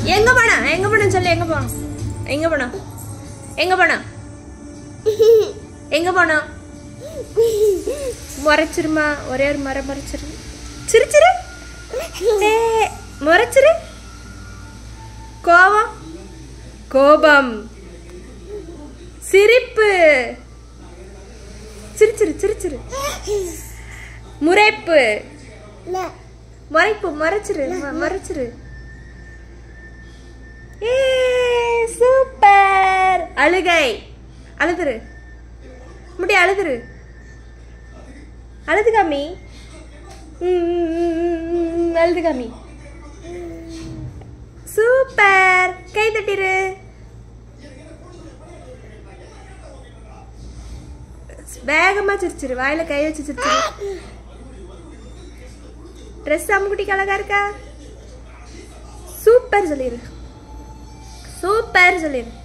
எங்க போனா எங்க போன சொல்லு எங்க போனோம் எங்க போனோம் எங்க போனோம் எங்க போனோம் முறைச்சிருமா ஒரே ஒரு முறை முறைச்சிரு சிரி சிரி ஏ, முறைச்சிரு கோபம் கோபம் சிரிப்பு சிரிச்சிரு சிரிச்சிரு முறைப்பு முறைப்பு மறைச்சிரு ம- மறைச்சிரு ஏ சூப்பர் அழுகை அழுதுரு முடி அழுதுரு அழுது காமி ம், ம், ம், ம், ம், ம், அழுது காமி சூப்பர் கை தட்டிரு வேகமா சிரிச்சிரு வாயில கை வச்சு சிரிச்சிரு ட்ரெஸ் அம்முக்குட்டிக்கு அழகா இருக்கா சூப்பர் சொல்லிடு சூப்பர் சொல்லிடு